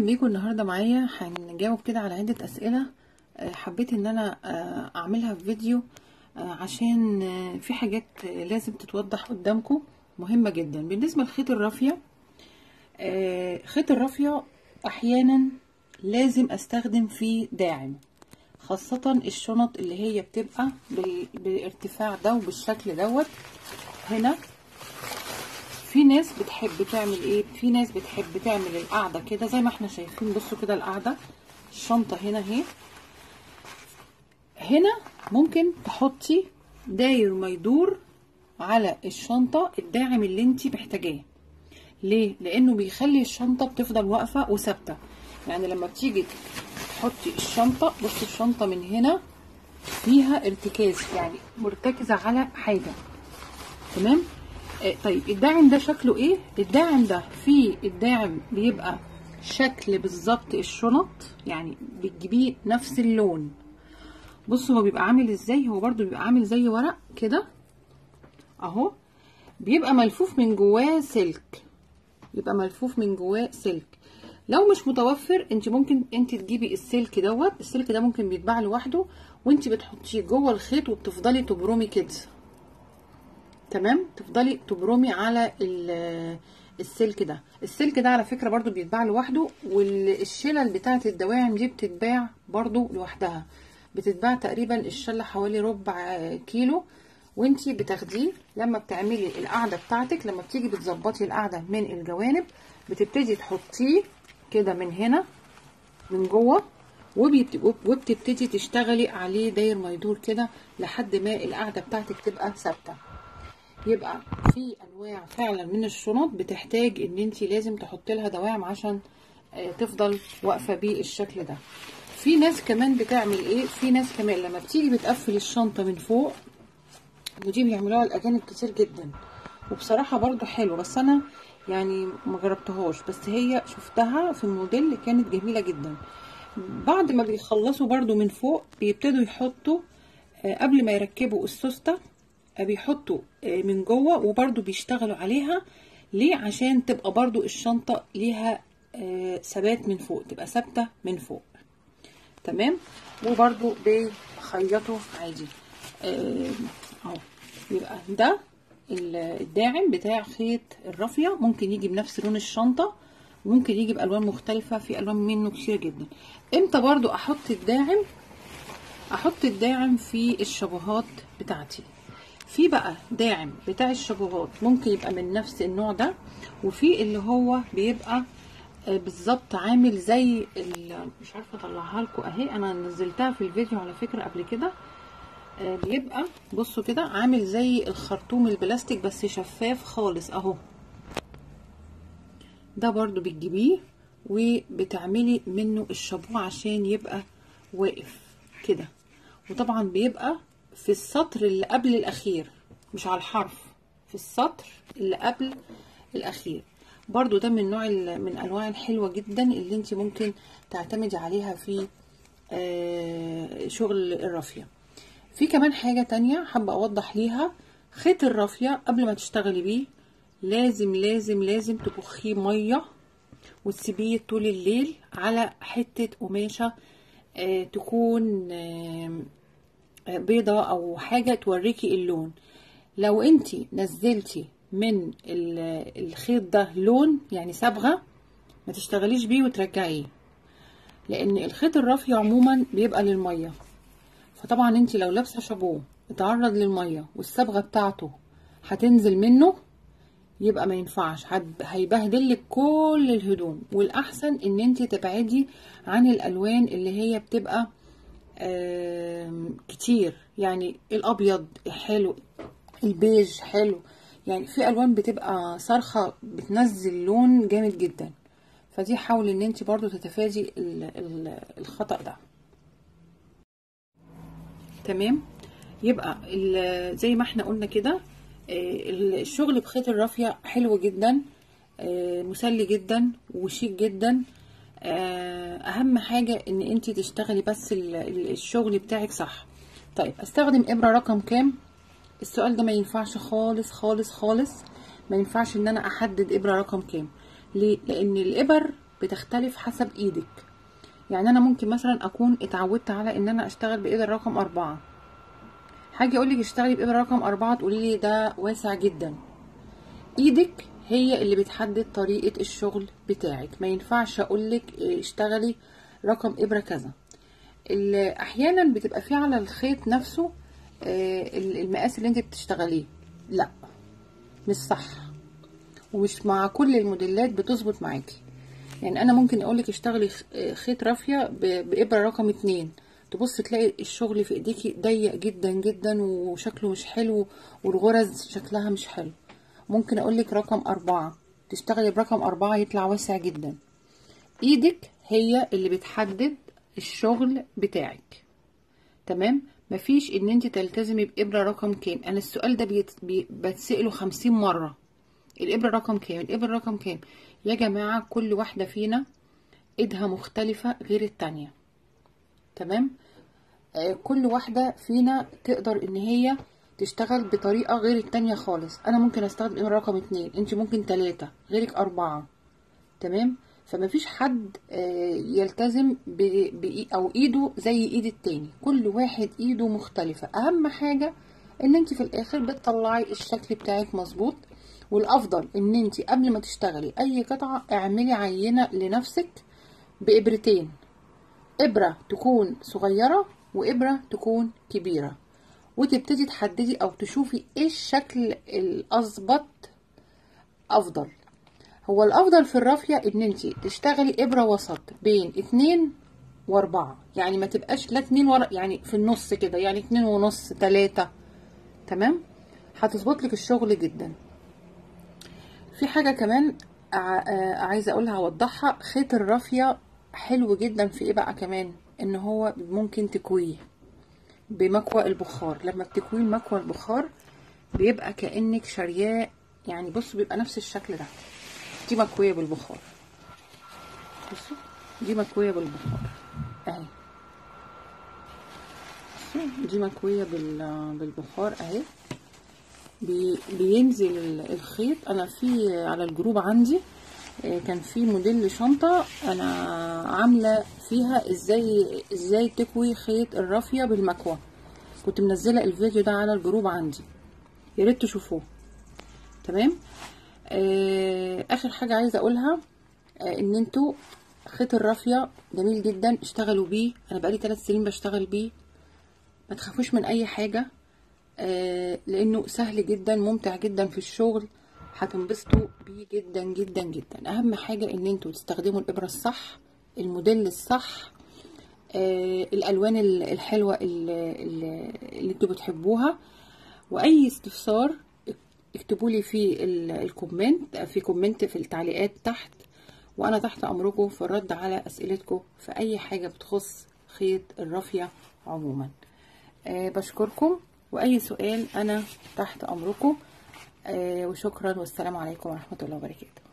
بيكم النهارده معايا هنجاوب كده على عده اسئله آه، حبيت ان انا آه، اعملها في فيديو آه، عشان آه، في حاجات آه، لازم تتوضح قدامكم مهمه جدا بالنسبه لخيط الرافيه آه، خيط الرافيه احيانا لازم استخدم فيه داعم خاصة الشنط اللي هي بتبقى بال- بالارتفاع ده وبالشكل دوت هنا في ناس بتحب تعمل ايه في ناس بتحب تعمل القعده كده زي ما احنا شايفين بصوا كده القعده الشنطه هنا اهي هنا ممكن تحطي داير ما يدور على الشنطه الداعم اللي انت محتاجاه ليه لانه بيخلي الشنطه بتفضل واقفه وثابته يعني لما بتيجي تحطي الشنطه بصي الشنطه من هنا فيها ارتكاز يعني مرتكزه على حاجه تمام آه، طيب الداعم ده شكله ايه الداعم ده فيه الداعم بيبقى شكل بالظبط الشنط يعني بتجيبيه نفس اللون بصوا هو بيبقى عامل ازاي هو برضو بيبقى عامل زي ورق كده اهو بيبقى ملفوف من جواه سلك يبقى ملفوف من جواه سلك لو مش متوفر انت ممكن انت تجيبي السلك دوت السلك ده ممكن بيتباع لوحده وانت بتحطيه جوه الخيط وبتفضلي تبرمي كده تمام تفضلي تبرمي على ال- السلك ده السلك ده على فكرة برضو بيتباع لوحده والشلل بتاعة الدواعم دي بتتباع برضو لوحدها بتتباع تقريبا الشلة حوالي ربع كيلو وانتي بتاخديه لما بتعملي القعدة بتاعتك لما بتيجي بتظبطي القعدة من الجوانب بتبتدي تحطيه كده من هنا من جوه وبيبت- وبتبتدي تشتغلي عليه داير ما يدور كده لحد ما القعدة بتاعتك تبقى ثابته يبقى في انواع فعلا من الشنط بتحتاج ان انت لازم تحط لها دواعم عشان آه، تفضل واقفه بالشكل ده في ناس كمان بتعمل ايه في ناس كمان لما بتيجي بتقفل الشنطه من فوق ودي بيعملوها الاجانب كتير جدا وبصراحه برضو حلو بس انا يعني ما جربتهاش بس هي شفتها في الموديل كانت جميله جدا بعد ما بيخلصوا برضو من فوق بيبتدوا يحطوا آه، قبل ما يركبوا السوسته آه، بيحطوا آه، من جوه وبرضو بيشتغلوا عليها ليه عشان تبقى برضو الشنطه ليها آه، ثبات من فوق تبقى ثابته من فوق تمام وبرضو بيخيطوا عادي آه، اهو يبقى ده ال- الداعم بتاع خيط الرافية ممكن يجي بنفس لون الشنطة ممكن يجي بألوان مختلفة في ألوان منه كتير جدا امتى برضو أحط الداعم أحط الداعم في الشبهات بتاعتي في بقى داعم بتاع الشبهات ممكن يبقى من نفس النوع ده وفي اللي هو بيبقى آه، بالظبط عامل زي ال- مش عارفه اطلعها لكم اهي انا نزلتها في الفيديو على فكره قبل كده آه، بيبقى بصوا كده عامل زي الخرطوم البلاستيك بس شفاف خالص اهو ده برضو بتجيبيه وبتعملي منه الشابوه عشان يبقى واقف كده وطبعا بيبقى في السطر اللي قبل الاخير مش على الحرف في السطر اللي قبل الاخير برضو ده من نوع ال- من انواع الحلوه جدا اللي انت ممكن تعتمدي عليها في آه، شغل الرافيه في كمان حاجة تانية حابة أوضح ليها خيط الرافية قبل ما تشتغلي بيه لازم لازم لازم تبخيه مية وتسيبيه طول الليل على حتة قماشة آه تكون آه آه، بيضة أو حاجة توريكي اللون لو انتي نزلتي من ال- الخيط ده لون يعني صبغة ما تشتغليش بيه وترجعيه لأن الخيط الرافي عموما بيبقى للمية فطبعا انت لو لابسه شابوه اتعرض للميه والصبغه بتاعته هتنزل منه يبقى ما ينفعش هت- هيبهدلك كل الهدوم والاحسن ان انت تبعدي عن الالوان اللي هي بتبقى آم، كتير يعني الابيض حلو البيج حلو يعني في الوان بتبقى صارخه بتنزل لون جامد جدا فدي حاولي ان انت برضو تتفادي ال- ال- الخطأ ده تمام يبقى ال- زي ما احنا قلنا كده آه، الشغل بخيط الرافية حلو جدا آه، مسلي جدا وشيك جدا آه، اهم حاجة ان انت تشتغلي بس ال- ال- الشغل بتاعك صح طيب استخدم ابرة رقم كام السؤال ده ما ينفعش خالص خالص خالص ما ينفعش ان انا احدد ابرة رقم كام ليه لان الابر بتختلف حسب ايدك يعني انا ممكن مثلا اكون اتعودت على ان انا اشتغل بإبرة رقم اربعة حاجة اقولك اشتغلي بإبرة رقم اربعة تقولي لي ده واسع جدا ايدك هي اللي بتحدد طريقة الشغل بتاعك ما ينفعش اقولك اشتغلي رقم ابرة كذا احيانا بتبقى في على الخيط نفسه المقاس اللي انت بتشتغليه لا مش صح ومش مع كل الموديلات بتظبط معاكي يعني انا ممكن اقولك اشتغلي خيط رافية بابرة رقم اتنين تبص تلاقي الشغل في ايديكي ضيق جدا جدا وشكله مش حلو والغرز شكلها مش حلو ممكن اقولك رقم اربعة تشتغلي برقم اربعة يطلع واسع جدا ايدك هي اللي بتحدد الشغل بتاعك تمام مفيش ان انت تلتزمي بابرة رقم كام انا السؤال ده بيت... بي... بتسأله خمسين مرة الابرة رقم كام الابرة رقم كام يا جماعة كل واحدة فينا ايدها مختلفة غير التانية تمام آه كل واحدة فينا تقدر ان هي تشتغل بطريقة غير التانية خالص انا ممكن استخدم ابرة رقم اتنين انت ممكن تلاتة غيرك اربعة تمام فمفيش حد يلتزم ب... ب... او ايده زي ايد التاني كل واحد ايده مختلفة اهم حاجة ان انت في الاخر بتطلعي الشكل بتاعك مظبوط والافضل ان انت قبل ما تشتغلي اي قطعة اعملي عينة لنفسك بابرتين ابرة تكون صغيرة وابرة تكون كبيرة وتبتدي تحددي او تشوفي ايه الشكل الاظبط افضل هو الافضل في الرافية ان انت تشتغلي ابرة وسط بين اتنين واربعة يعني ما تبقاش لا اتنين ورا يعني في النص كده يعني اتنين ونص تلاتة تمام هتظبط لك الشغل جدا في حاجة كمان عايزة اقولها اوضحها خيط الرافية حلو جدا في ايه بقى كمان ان هو ممكن تكويه بمكوى البخار لما بتكويه مكوى البخار بيبقى كأنك شارياه يعني بصوا بيبقى نفس الشكل ده دي مكوية بالبخار بصوا دي مكوية بالبخار اهي دي مكوية بالبخار اهي بي بينزل الخيط انا في على الجروب عندي كان في موديل شنطة انا عاملة فيها ازاي ازاي تكوي خيط الرافية بالمكوى كنت منزلة الفيديو ده على الجروب عندي يا ريت تشوفوه تمام اخر حاجه عايزه اقولها ان انتوا خيط الرافيه جميل جدا اشتغلوا بيه انا بقالي 3 سنين بشتغل بيه ما تخافوش من اي حاجه لانه سهل جدا ممتع جدا في الشغل هتنبسطوا بيه جدا جدا جدا اهم حاجه ان انتوا تستخدموا الابره الصح الموديل الصح الالوان الحلوه اللي, اللي انتوا بتحبوها واي استفسار اكتبوا لي في الكومنت في كومنت في التعليقات تحت وانا تحت امركم في الرد على اسئلتكم في اي حاجه بتخص خيط الرافيه عموما أه بشكركم واي سؤال انا تحت امركم أه وشكرا والسلام عليكم ورحمه الله وبركاته